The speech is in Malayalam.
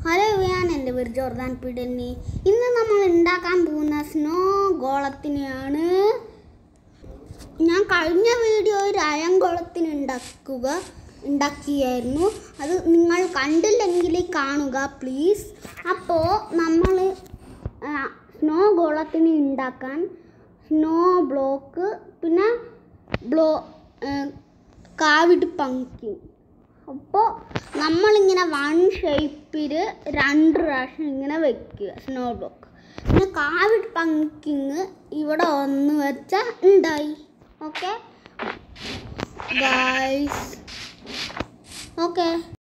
ഹലോ ഞാൻ എൻ്റെ പേര് ജോർദാൻ പിടന്നി ഇന്ന് നമ്മൾ ഉണ്ടാക്കാൻ പോകുന്ന സ്നോ ഗോളത്തിനെയാണ് ഞാൻ കഴിഞ്ഞ വീഡിയോയിൽ അയംഗോളത്തിന് ഉണ്ടാക്കുക ഉണ്ടാക്കിയായിരുന്നു അത് നിങ്ങൾ കണ്ടില്ലെങ്കിൽ കാണുക പ്ലീസ് അപ്പോൾ നമ്മൾ സ്നോ ഗോളത്തിന് ഉണ്ടാക്കാൻ സ്നോ ബ്ലോക്ക് പിന്നെ ബ്ലോ കാവിഡ് പങ്കിങ് അപ്പോൾ നമ്മളിങ്ങനെ വൺ ഷേപ്പിൽ രണ്ട് പ്രാവശ്യം ഇങ്ങനെ വെക്കുക സ്നോ ബ്ലോക്ക് പിന്നെ കാവിഡ് പങ്കിങ് ഇവിടെ ഒന്ന് വെച്ചാൽ ഉണ്ടായി ഓക്കെ ഗൈസ് ഓക്കെ